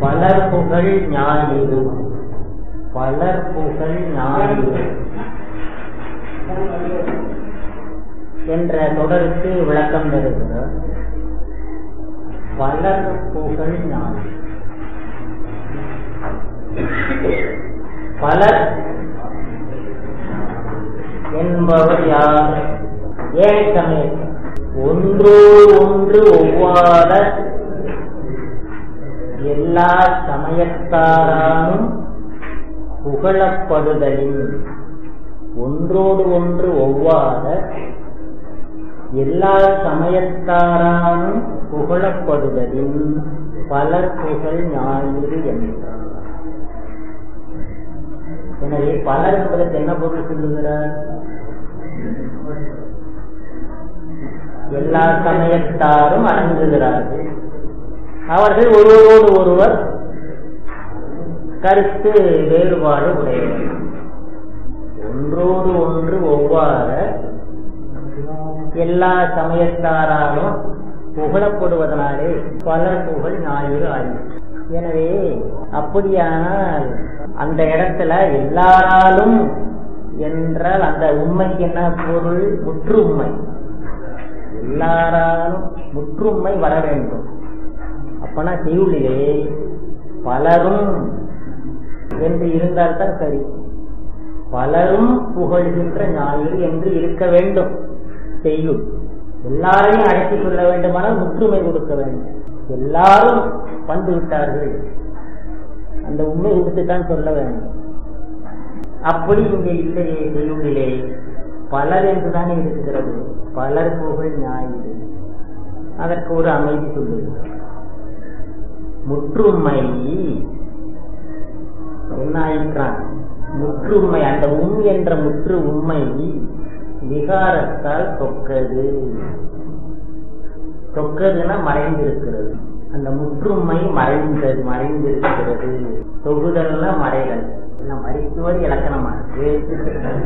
வளர்புகழ் ஞாயிறு வளர்புகழ் ஞாயிறு என்ற தொடருக்கு விளக்கம் தருகிறார் வளர்புகழ் ஞாயிறு பலர் என்பவர் யார் ஏன் சமயம் ஒன்றோ ஒன்று ஒவ்வாத எல்லா சமயத்தாரானும் புகழப்படுதலின் ஒன்றோடு ஒன்று ஒவ்வாத எல்லா சமயத்தாரானும் புகழப்படுதலின் பலர் புகழ் ஞாயிறு என்றார் எனவே பலர் என்பதற்கு என்ன பொருள் சொல்லுகிறார் எல்லா சமயத்தாரும் அடங்குகிறார்கள் அவர்கள் ஒருவரோடு ஒருவர் கருத்து வேறுபாடு உடையவர் ஒன்றோடு ஒன்று ஒவ்வாத எல்லா சமயத்தாராலும் புகழப்படுவதனாலே பலர் புகழ் ஞாயிறு ஆயிற்று எனவே அப்படியானால் அந்த இடத்துல எல்லாராலும் என்றால் அந்த உண்மைக்கு என்ன பொருள் முற்று உண்மை எல்லாராலும் முற்றுமை வர வேண்டும் அப்பனா செய்யுளிலே பலரும் என்று இருந்தால்தான் சரி பலரும் புகழ்கின்ற ஞாயிறு என்று இருக்க வேண்டும் செய்யுள் எல்லாரையும் அழைத்துக் கொள்ள வேண்டுமானால் முற்றுமை கொடுக்க வேண்டும் எல்லாரும் வந்து விட்டார்கள் அந்த உண்மை கொடுத்துத்தான் சொல்ல வேண்டும் அப்படி இங்கே இல்லையே செய்யுளிலே பலர் என்றுதானே இருக்கிறது பலர் புகழ் ஞாயிறு அதற்கு ஒரு அமைதி சொல்லுகிறார் முற்றுமை என்ன ஆயிற்றான் முற்றுமை அந்த உண் என்ற முற்று உண்மை விகாரத்தால் தொக்கது தொக்கதுன்னா மறைந்திருக்கிறது அந்த முற்றுமை மறைந்தது மறைந்திருக்கிறது தொகுதல்னா மறைதல் மறைக்குவது இலக்கணமா இருக்கு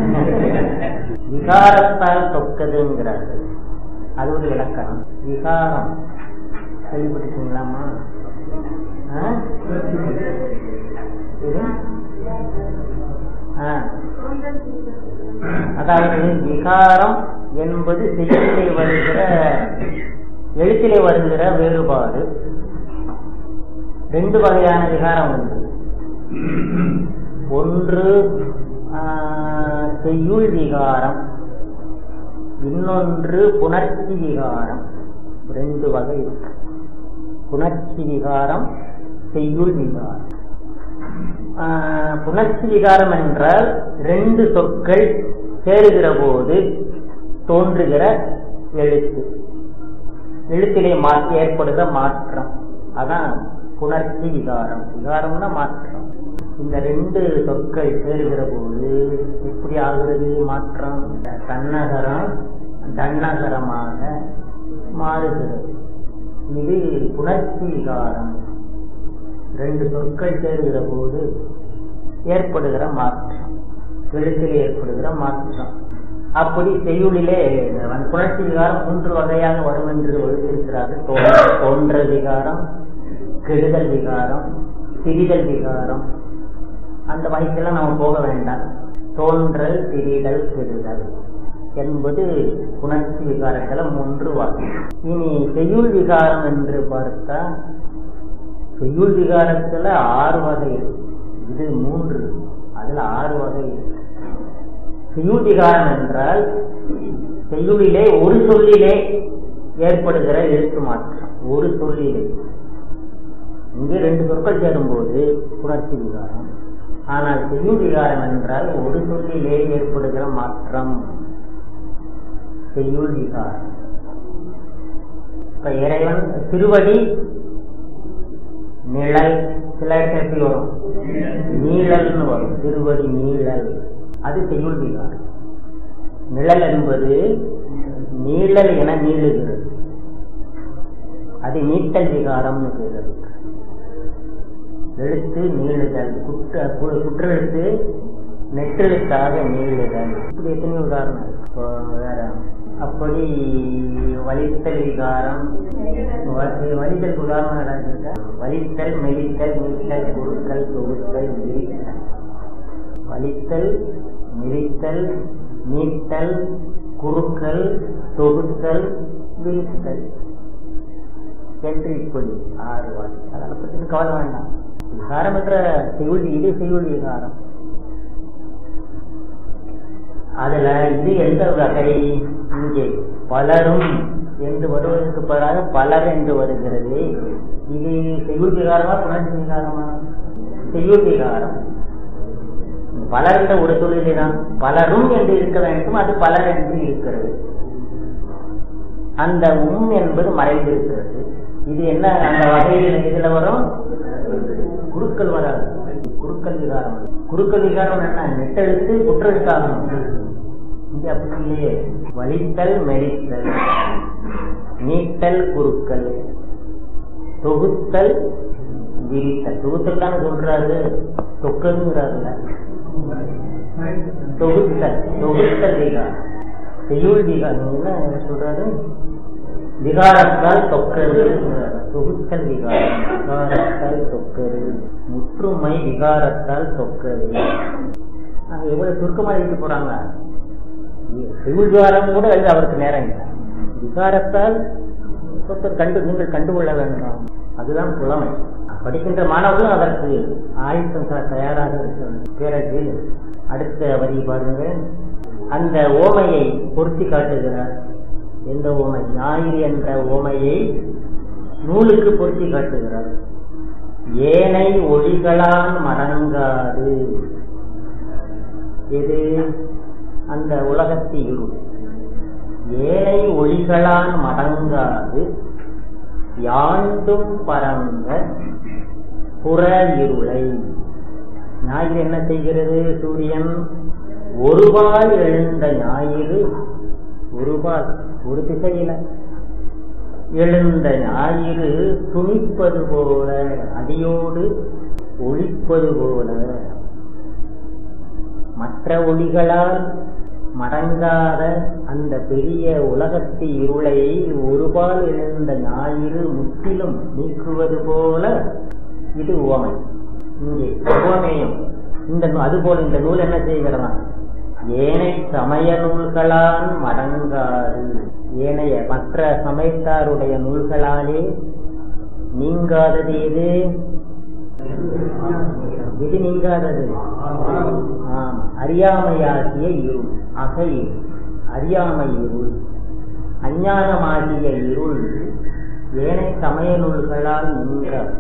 விகாரத்தால் தொக்கதுங்கிறார்கள் அது ஒரு இலக்கணம் விகாரம் கேள்விப்பட்டிருக்கீங்களாமா அதாவது விகாரம் என்பது செய்திலே வருகிற எழுத்திலே வருகிற வேறுபாடு ரெண்டு வகையான விகாரம் உண்டு ஒன்று செய்யுள் விகாரம் இன்னொன்று புணர்ச்சி விகாரம் ரெண்டு வகை இருக்கு புணர்ச்சி விகாரம் செய்யுள் விகாரம் புணர்ச்சி விகாரம் என்றால் ரெண்டு சொற்கள் சேருகிற போது தோன்றுகிற எழுத்து எழுத்திலே மாற்றி ஏற்படுகிற மாற்றம் அதான் புணர்ச்சி விகாரம் விகாரம்னா மாற்றம் இந்த ரெண்டு சொற்கள் சேருகிற போது எப்படி ஆகுறது மாற்றம் தன்னகரம் தன்னகரமாக மாறுகிறது இது புணர்ச்சி விகாரம் ரெண்டு சொற்கள் சேருகிற போது ஏற்படுகிற மாற்றம் எழுத்தில் ஏற்படுகிற மாற்றம் அப்படி செய்யுளிலே புணர்ச்சி விகாரம் மூன்று வகையாக வரும் என்று வகுத்திருக்கிறார்கள் தோன்ற விகாரம் கெடுதல் விகாரம் திரிதல் விகாரம் அந்த வகைக்கெல்லாம் நம்ம போக வேண்டாம் தோன்றல் திரிதல் கெடுதல் என்பது புணர்ச்சி விகாரத்துல மூன்று வகை இனி செய்யுள் விகாரம் என்று பார்த்தா செய்யுள் விகாரத்துல ஆறு வகை இது மூன்று அதுல ஆறு வகை செய்யுள் விகாரம் என்றால் செய்யுளிலே ஒரு சொல்லிலே ஏற்படுகிற எழுத்து மாற்றம் ஒரு சொல்லிலே இங்கே ரெண்டு சொற்கள் சேரும்போது புணர்ச்சி விகாரம் ஆனால் செய்யுள் விகாரம் என்றால் ஒரு சொல்லிலே ஏற்படுகிற மாற்றம் செய்யுள் விகாரம் இப்ப இறைவன் திருவடி நிழல் சில எப்படி வரும் நீழல்னு வரும் திருவடி நீழல் அது செய்யுள் விகாரம் நிழல் என்பது நீழல் என நீளுகிறது அது நீட்டல் விகாரம்னு பேர் எழுத்து நீளுதல் குற்ற குற்றெழுத்து நெற்றெழுத்தாக நீளுதல் இப்படி எத்தனை உதாரணம் இப்போ வேற அப்படி வலித்தல் விகாரம் வ- வலித்தல் உதாரணம் ஏதாவது இருக்கா வலித்தல் மெலித்தல் மீட்டல் குறுக்கல் தொகுத்தல் விரித்தல் வலித்தல் மிரித்தல் நீட்டல் குறுக்கல் தொகுத்தல் விரித்தல் என்று இப்படி ஆறு வார்த்தை அதை பற்றி கவலை வேண்டாம் விகாரம் என்ற செய்யுள் இது செய்யுள் விகாரம் அதுல இது எந்த வகை இங்கே பலரும் என்று வருவதற்கு பதிலாக பலர் என்று வருகிறது இது செய்யுள் விகாரமா புணர்ச்சி விகாரமா செய்யுள் விகாரம் பலர் என்ற ஒரு தொழிலே தான் பலரும் என்று இருக்க வேண்டும் அது பலர் என்று இருக்கிறது அந்த உம் என்பது மறைந்திருக்கிறது இது என்ன அந்த வகையில் இதுல வரும் குறுக்கல் வராது குறுக்கல் விகாரம் குறுக்கல் விகாரம் என்ன நெட்டெழுத்து குற்றெழுத்தாகணும் இங்க அப்படி இல்லையே வலித்தல் மெலித்தல் நீட்டல் குறுக்கல் தொகுத்தல் விரித்தல் தொகுத்தல் தானே சொல்றாரு தொக்கல்ங்கிறாருல தொகுத்தல் தொகுத்தல் விகாரம் செய்யுள் விகாரம் என்ன சொல்றாரு விகாரத்தால் தொக்கரு தொகுத்தல் விகாரம் விகாரத்தால் தொக்கரு முற்றுமை விகாரத்தால் தொக்கரு அங்க எவ்வளவு சுருக்கமா எழுதி போறாங்க செய்யுள் விகாரம் கூட எழுத அவருக்கு நேரம் இல்லை விகாரத்தால் ஒருத்தர் கண்டு நீங்கள் கண்டுகொள்ள வேண்டாம் அதுதான் புலமை படிக்கின்ற மாணவர்களும் அதற்கு ஆயுத்தம் த- தயாராக இருக்க வேண்டும். பிறகு அடுத்த வரி பாருங்க அந்த ஓமையை பொருத்தி காட்டுகிறார் எந்த ஓமை ஞாயிறு என்ற ஓமையை நூலுக்கு பொருத்தி காட்டுகிறார் ஏனை ஒளிகளான் மடங்காது இது அந்த உலகத்து இருள் ஏனை ஒளிகளான் மடங்காது யாண்டும் பரந்த புற இருளை ஞாயிறு என்ன செய்கிறது சூரியன் ஒருபால் எழுந்த ஞாயிறு ஒருபால் ஒரு திசையில எழுந்த ஞாயிறு துணிப்பது போல அடியோடு ஒழிப்பது போல மற்ற ஒளிகளால் மடங்காத அந்த பெரிய உலகத்து இருளை ஒருபால் எழுந்த ஞாயிறு முற்றிலும் நீக்குவது போல இது உவமை இங்கே உவமேயம் இந்த நூ- அதுபோல இந்த நூல் என்ன செய்கிறதா ஏனை சமய நூல்களால் மடங்காது ஏனைய மற்ற சமயத்தாருடைய நூல்களாலே நீங்காதது எது இது நீங்காதது ஆம் அறியாமையாகிய இருள் அகை அறியாமை இருள் அஞ்ஞானமாகிய இருள் ஏனை சமய நூல்களால் நீங்காது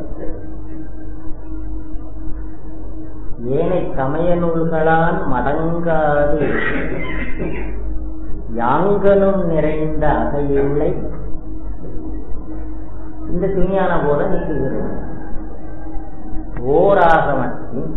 ஏனை சமய நூல்களால் மடங்காது யாங்கனும் நிறைந்த அகையுள்ளை இந்த துணியான போல நீக்குகிறது ஓராகமத்தின்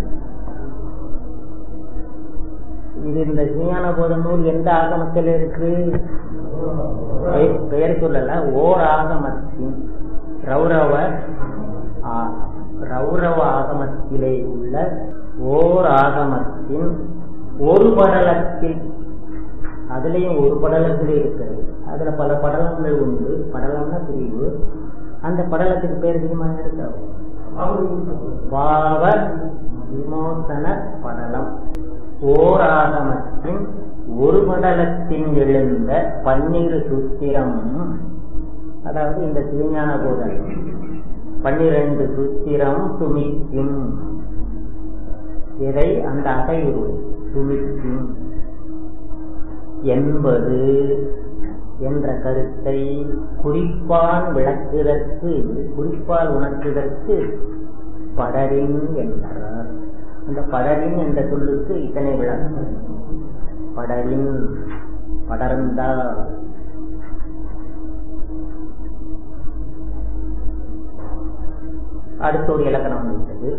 இது இந்த விஞ்ஞான போத நூல் எந்த ஆகமத்தில் இருக்கு பெயர் பெயர் சொல்லல ஓர் ஆகமத்தின் ரௌரவ ஆ- ரௌரவ ஆகமத்திலே உள்ள ஓர் ஆகமத்தின் ஒரு படலத்தில் அதுலயும் ஒரு படலத்தில் இருக்கிறது அதுல பல படலங்கள் உண்டு படலம்னா பிரிவு அந்த படலத்துக்கு பேர் தெரியுமா இருக்கா பாவ விமோசன படலம் ஓர் ஆகமத்தின் ஒரு படலத்தின் எழுந்த பன்னிரு சூத்திரம் அதாவது இந்த சிவஞான போதல் பன்னிரண்டு சூத்திரம் சுமிக்கும் இதை அந்த அகையுருள் சுமிக்கும் என்பது என்ற கருத்தை குறிப்பால் விளக்குதற்கு குறிப்பால் உணர்த்துதற்கு படரின் என்றார் அந்த படரின் என்ற சொல்லுக்கு இதனை விளக்கம் படரின் படர்ந்தா அடுத்த ஒரு இலக்கணம் வந்துவிட்டது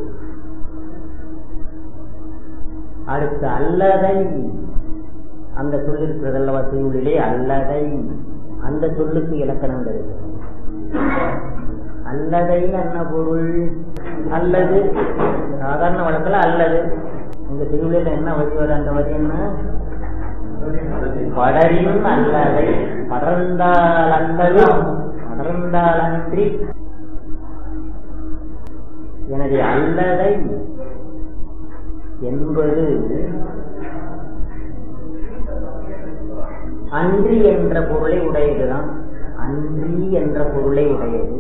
அடுத்து அல்லதை அந்த சொல் இருக்கிறதல்லவா செய்யுளிலே அல்லதை அந்த சொல்லுக்கு இலக்கணம் இருக்கு அல்லதைன்னு என்ன பொருள் அல்லது சாதாரண வழக்கில் அல்லது இந்த செய்யுளில் என்ன வரி வரும் அந்த வரி என்ன படரின் அல்லதை படர்ந்தாலல்லது படர்ந்தாலன்றி எனவே அல்லதை என்பது அன்றி என்ற பொருளை உடையதுதான் அன்றி என்ற பொருளை உடையது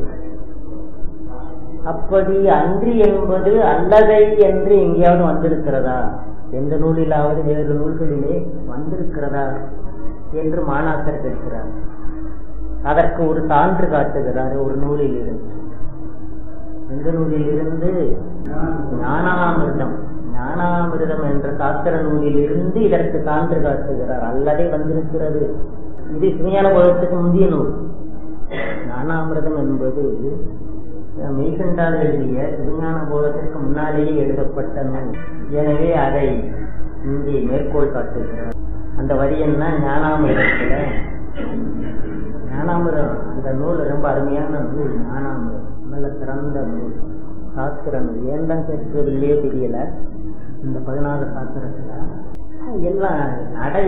அப்படி அன்றி என்பது அல்லதை என்று எங்கேயாவது வந்திருக்கிறதா எந்த நூலிலாவது வேறு நூல்களிலே வந்திருக்கிறதா என்று மாணாக்கர் கேட்கிறார் அதற்கு ஒரு சான்று காட்டுகிறார் ஒரு நூலில் இருந்து எந்த நூலில் இருந்து ஞானாமிர்தம் ஞானாமிர்தம் என்ற சாஸ்திர நூலில் இருந்து இதற்கு சான்று காட்டுகிறார் அல்லதே வந்திருக்கிறது இது சிமையான போதத்துக்கு முந்தைய நூல் ஞானாமிர்தம் என்பது மெய்கண்டால் எழுதிய விஞ்ஞான போதத்திற்கு முன்னாலேயே எழுதப்பட்ட நூல் எனவே அதை இங்கே மேற்கோள் காட்டுகிறார் அந்த வரி என்ன ஞானாமிரதத்துல ஞானாமிரம் அந்த நூல் ரொம்ப அருமையான நூல் ஞானாமிரம் நல்ல சிறந்த நூல் சாஸ்திர நூல் ஏன் தான் கேட்கவில்லையே தெரியல இந்த பதினாலு சாஸ்திரத்துல எல்லாம் நடை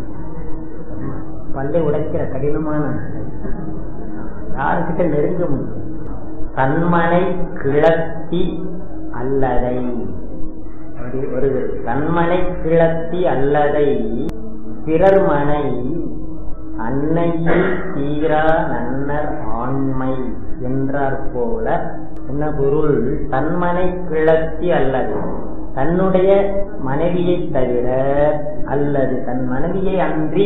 பல்லை உடைக்கிற கடினமான நடை யாருக்கிட்ட நெருங்க முடியும் தன்மனை கிளத்தி அல்லதை அப்படி வருகிறது தன்மனை கிளத்தி அல்லதை பிறர் மனை அன்னையில் தீரா நன்னர் ஆண்மை என்றார் போல என்ன பொருள் தன்மனை கிளத்தி அல்லது தன்னுடைய மனைவியை தவிர அல்லது தன் மனைவியை அன்றி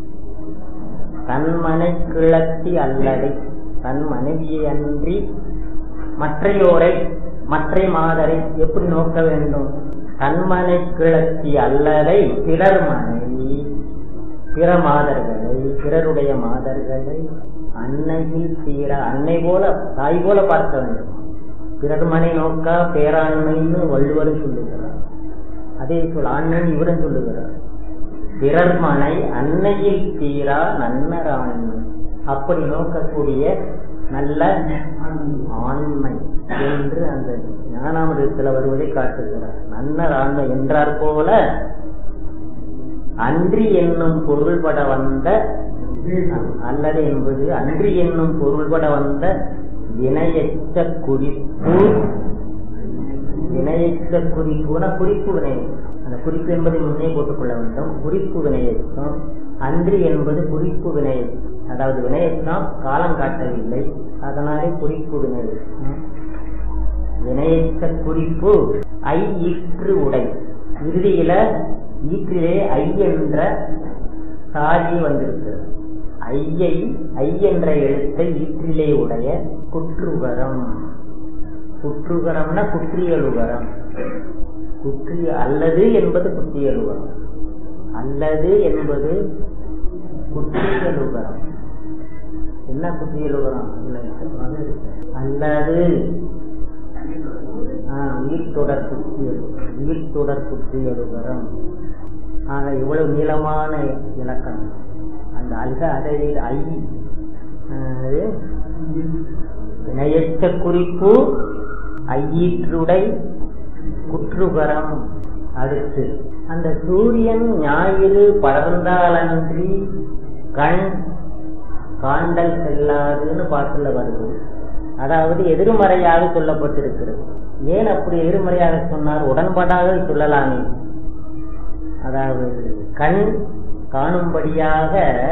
தன்மனை கிளத்தி அல்லதை தன் மனைவியை அன்றி மற்றையோரை மற்ற மாதரை எப்படி நோக்க வேண்டும் தன்மனை கிளத்தி அல்லதை பிறர் மனைவி பிற மாதர்களை பிறருடைய மாதர்களை அன்னையில் தீர அன்னை போல தாய் போல பார்க்க வேண்டும் பிறர் மனை நோக்கா பேராண்மைன்னு வள்ளுவரும் சொல்லுகிறார் அதே சொல் ஆண்மைன்னு இவரும் சொல்லுகிறார் பிறர் மனை அன்னையில் தீரா நன்னராண்மை அப்படி நோக்கக்கூடிய நல்ல ஆண்மை என்று அந்த ஞானாமிரத்தில் வருவதை காட்டுகிறார் நன்னர் ஆண்மை என்றார் போல அன்றி என்னும் பொருள்பட வந்த அல்லது என்பது அன்றி என்னும் பொருள்பட வந்த வினையச்ச குறிப்பு வினையச்ச குறிப்புன குறிப்பு வினை அந்த குறிப்பு என்பதை முன்னே போட்டுக்கொள்ள வேண்டும் குறிப்பு வினையச்சம் அன்றி என்பது குறிப்பு வினையச்சம் அதாவது வினையச்சம் காலம் காட்டவில்லை அதனாலே குறிப்பு வினையச்சம் வினையச்ச குறிப்பு ஐ ஈற்று உடை இறுதியில ஈற்றிலே ஐ என்ற சாரி வந்திருக்கிறது ஐயை ஐ என்ற எழுத்தை ஈற்றிலே உடைய குற்றுகரம் குற்றுகரம்னா குற்றியலுகரம் குற்றிய அல்லது என்பது குற்றியலுகரம் அல்லது என்பது குற்றியலுகரம் என்ன குற்றியலுகரம் அல்லது உயிர் தொடர் குற்றியல் உயிர் தொடர் குற்றியலுகரம் ஆக இவ்வளவு நீளமான இலக்கணம் அந்த அல்க அதையில் ஐ வினையற்ற குறிப்பு ஐயீற்றுடை குற்றுகரம் அடுத்து அந்த சூரியன் ஞாயிறு படர்ந்தாலன்றி கண் காண்டல் செல்லாதுன்னு பாட்டுல வருது அதாவது எதிர்மறையாக சொல்லப்பட்டிருக்கிறது ஏன் அப்படி எதிர்மறையாக சொன்னார் உடன்படாக சொல்லலாமே அதாவது கண் காணும்படியாக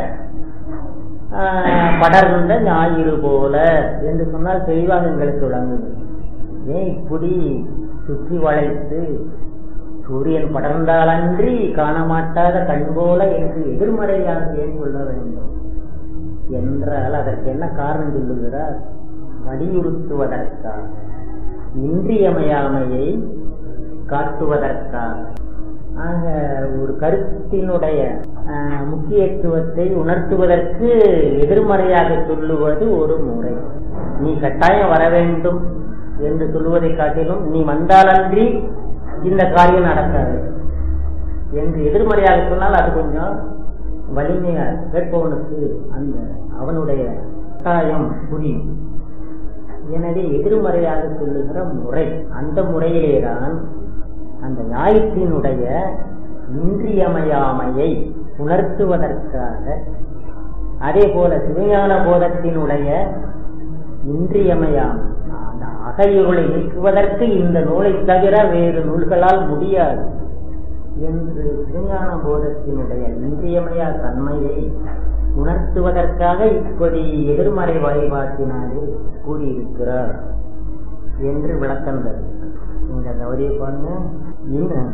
படர்ந்த ஞாயிறு போல என்று சொன்னால் தெளிவாக எங்களுக்கு விளங்குது ஏன் இப்படி சுற்றி வளைத்து சூரியன் படர்ந்தாலன்றி காண மாட்டாத கண் போல என்று எதிர்மறையாக ஏன் சொல்ல வேண்டும் என்றால் அதற்கு என்ன காரணம் சொல்லுகிறார் வலியுறுத்துவதற்காக இன்றியமையாமையை காட்டுவதற்காக ஆக ஒரு கருத்தினுடைய முக்கியத்துவத்தை உணர்த்துவதற்கு எதிர்மறையாக சொல்லுவது ஒரு முறை நீ கட்டாயம் வர வேண்டும் என்று சொல்லுவதை காட்டிலும் நீ வந்தாலன்றி இந்த காரியம் நடக்காது என்று எதிர்மறையாக சொன்னால் அது கொஞ்சம் வலிமையா கேட்பவனுக்கு அந்த அவனுடைய கட்டாயம் புரியும் எனவே எதிர்மறையாக சொல்லுகிற முறை அந்த முறையிலேதான் அந்த ஞாயிற்றினுடைய இன்றியமையாமையை உணர்த்துவதற்காக அதே போல சிவஞான போதத்தினுடைய இன்றியமையாம் அந்த அகையுகளை நீக்குவதற்கு இந்த நூலை தவிர வேறு நூல்களால் முடியாது என்று சிவஞான போதத்தினுடைய இன்றியமையா தன்மையை உணர்த்துவதற்காக இப்படி எதிர்மறை வழிபாட்டினாலே கூறியிருக்கிறார் என்று விளக்கம் தரும் இந்த கௌரி பண்ணு இன்னும்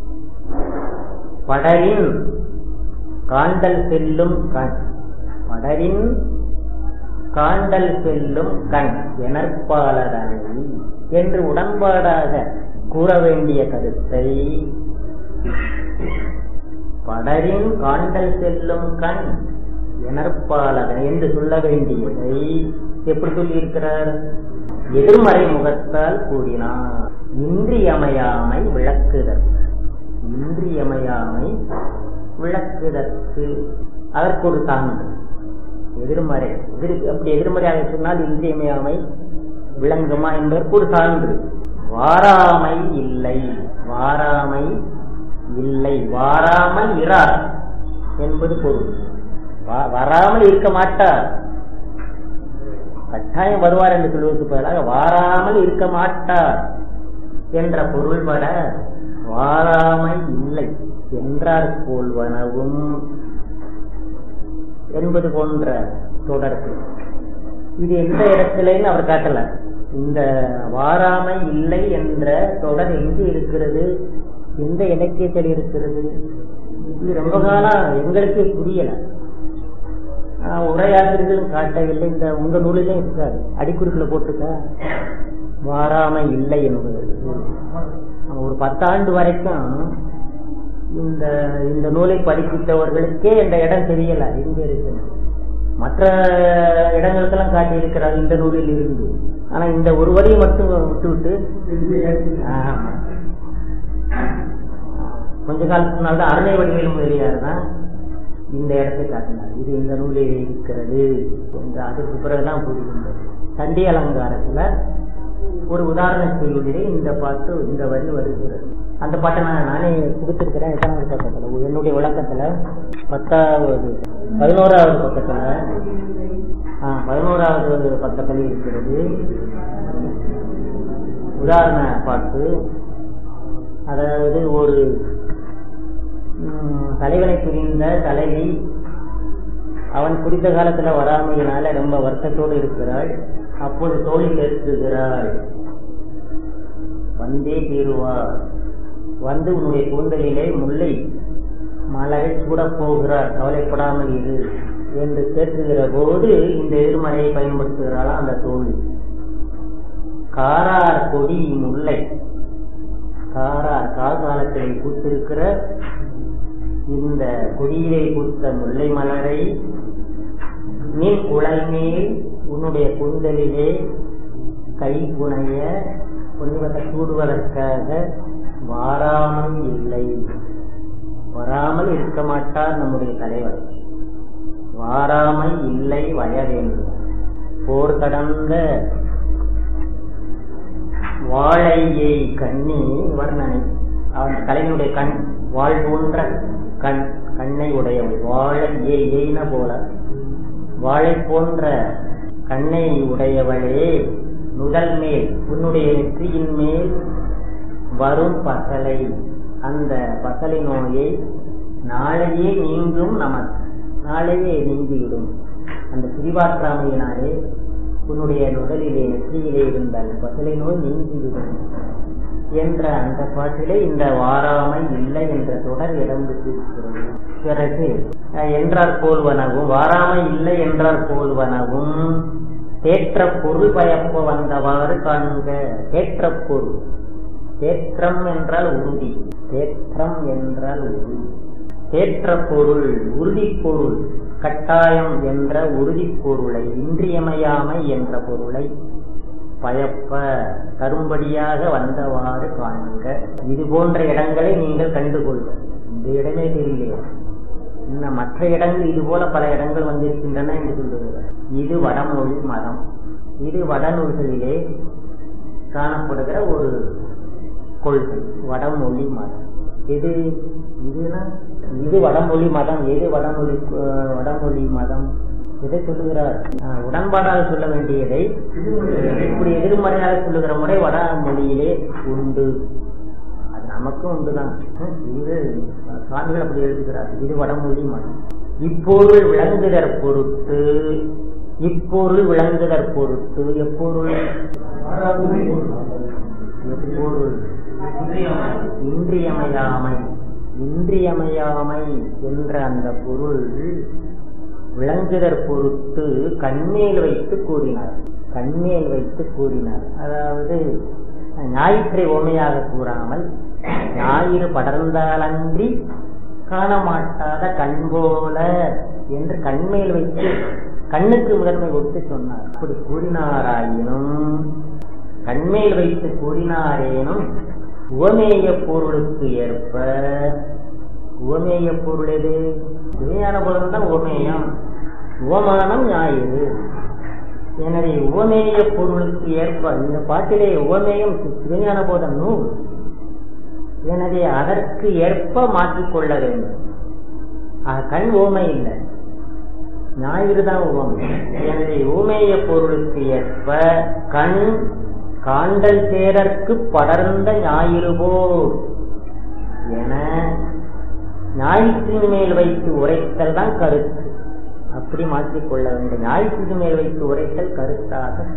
படரின் காண்டல் செல்லும் கண் படரின் காண்டல் செல்லும் கண் எனற்பாளராய் என்று உடன்பாடாக கூற வேண்டிய கருத்தை படரின் காண்டல் செல்லும் கண் எனற்பாளகன் என்று சொல்ல வேண்டியதை எப்படி சொல்லியிருக்கிறார் எதிர்மறை முகத்தால் கூறினார் இன்றியமையாமை விளக்குதல் இன்றியமையாமை விளக்குதற்கு அதற்கு ஒரு சான்று எதிர்மறை எதிர் அப்படி எதிர்மறையாக சொன்னால் இன்றியமையாமை விளங்குமா என்பதற்கு ஒரு சான்று வாராமை இல்லை வாராமை இல்லை வாராமல் இரார் என்பது பொருள் வராமல் இருக்க மாட்டார் கட்டாயம் வருவார் என்று சொல்வதற்கு பதிலாக வாராமல் இருக்க மாட்டார் என்ற பொருள்பட வாராமை இல்லை என்றார் போல்வனவும் என்பது போன்ற தொடர்பு இது எந்த இடத்திலேன்னு அவர் காட்டல இந்த வாராமை இல்லை என்ற தொடர் எங்கே இருக்கிறது எந்த இலக்கியத்தில் இருக்கிறது இது ரொம்ப காலம் எங்களுக்கே புரியல உரையாசிரியர்களும் காட்டவில்லை இந்த உங்க நூலிலும் இருக்காது அடிக்குறிப்புல போட்டிருக்க வாராமை இல்லை என்பது ஒரு பத்தாண்டு வரைக்கும் இந்த இந்த நூலை படிப்பித்தவர்களுக்கே இந்த இடம் தெரியல எங்க இருக்கு மற்ற இடங்களுக்கெல்லாம் காட்டி இருக்கிறார் இந்த நூலில் இருந்து ஆனா இந்த ஒரு வரியை மட்டும் விட்டு விட்டு கொஞ்ச காலத்துக்கு முன்னால் தான் அருணை வடிவில் முதலியார் தான் இந்த இடத்தை காட்டினார் இது இந்த நூலில் இருக்கிறது என்று அதுக்கு பிறகுதான் புரிகின்றது சண்டி அலங்காரத்துல ஒரு உதாரண செய்தியிலே இந்த பாட்டு இந்த வரி வருகிறது அந்த பாட்டை நான் நானே கொடுத்திருக்கிறேன் எத்தனாவது பக்கத்துல என்னுடைய விளக்கத்துல பத்தாவது பதினோராவது பக்கத்துல ஆ பதினோராவது பக்கத்தில் இருக்கிறது உதாரண பாட்டு அதாவது ஒரு தலைவனை புரிந்த தலைவி அவன் குறித்த காலத்துல வராமையினால ரொம்ப வருத்தத்தோடு இருக்கிறாள் அப்போது தோழி பேசுகிறாள் வந்தே தீருவார் வந்து உன்னுடைய கூந்தலிலே முல்லை மலரை சூட போகிறார் கவலைப்படாமல் இரு என்று பேசுகிற போது இந்த எதிர்மறையை பயன்படுத்துகிறாளா அந்த தோழி காரார் கொடி முல்லை காரார் காலத்தில் பூத்திருக்கிற இந்த கொடியிலே பூத்த முல்லை மலரை நீ குழல் மேல் உன்னுடைய கூந்தலிலே கை புனைய புனிவத கூடுவதற்காக வாராமல் இல்லை வராமல் இருக்க மாட்டார் நம்முடைய தலைவர் வாராமல் இல்லை வய வேண்டும் போர் கடந்த வாழையை கண்ணி வர்ணனை அவன் கலைஞனுடைய கண் வாழ் போன்ற கண் கண்ணை உடையவன் வாழை ஏ ஏன போல வாழை போன்ற கண்ணை உடையவளே நுதல் மேல் உன்னுடைய நெற்றியின் மேல் வரும் பசலை அந்த பசலை நோயை நாளையே நீங்கும் நமக்கு நாளையே நீங்கிவிடும் அந்த சிறிவாற்றாமையினாலே உன்னுடைய நுதலிலே நெற்றியிலே இருந்த அந்த பசலை நோய் நீங்கிவிடும் என்ற அந்த பாட்டிலே இந்த வாராமை இல்லை என்ற தொடர் இடம் பெற்றிருக்கிறது பிறகு என்றார் போல்வனவும் வாராமை இல்லை என்றார் போல்வனவும் தேற்ற பொருள் பயப்ப வந்தவாறு காண்க தேற்ற பொருள் தேற்றம் என்றால் உறுதி தேற்றம் என்றால் உறுதி தேற்ற பொருள் உறுதி பொருள் கட்டாயம் என்ற உறுதி பொருளை இன்றியமையாமை என்ற பொருளை பயப்ப தரும்படியாக வந்தவாறு காண்க இது போன்ற இடங்களை நீங்கள் கண்டுகொள்க இந்த இடமே தெரியலையே இன்னும் மற்ற இடங்கள் இது போல பல இடங்கள் வந்திருக்கின்றன என்று சொல்லுகிறார் இது வடமொழி மதம் இது வடநூல்களிலே காணப்படுகிற ஒரு கொள்கை வடமொழி மதம் எது இதுனா இது வடமொழி மதம் எது வடமொழி அஹ், வடமொழி மதம் எதை சொல்லுகிறார் அஹ், உடன்பாடாக சொல்ல வேண்டியதை இப்படி எதிர்மறையாக சொல்லுகிற முறை வடமொழியிலே உண்டு அது நமக்கும் உண்டுதான் ஹம், இது சுவாமிகள் அப்படி எழுதுகிறார் இது வடமொழி மதம் இப்பொருள் விளங்குதற் பொருட்டு இப்பொருள் விளங்குதற் பொருட்டு எப்பொருள் எப்பொருள் இன்றியமையாமை இன்றியமையாமை என்ற அந்த பொருள் விளங்குதற் பொருட்டு கண்மேல் வைத்து கூறினார் கண்மேல் வைத்து கூறினார் அதாவது ஞாயிற்றை ஓமையாக கூறாமல் ஞாயிறு படர்ந்தாலன்றி காணமாட்டாத கண் போல என்று கண்மேல் வைத்து கண்ணுக்கு முதன்மை கொடுத்து சொன்னார் அப்படி கூறினாராயினும் கண்மேல் வைத்து கூறினாரேனும் உவமேய பொருளுக்கு ஏற்ப உவமேய பொருள் எது உண்மையான பொருள் தான் உவமேயம் உவமானம் ஞாயிறு எனவே உவமேய பொருளுக்கு ஏற்ப இந்த பாட்டிலே உவமேயம் சிவஞான போதம் நூல் எனவே அதற்கு ஏற்ப மாற்றிக்கொள்ள வேண்டும் ஆக, கண் ஓமை இல்லை ஞாயிறு தான் ஓமை எனவே ஊமேய பொருளுக்கு ஏற்ப கண் காண்டல் சேரற்கு படர்ந்த ஞாயிறு போர் என ஞாயிற்றின் மேல் வைத்து உரைத்தல் தான் கருத்து அப்படி மாற்றிக்கொள்ள வேண்டும் ஞாயிற்றின் மேல் வைத்து உரைத்தல் கருத்தாக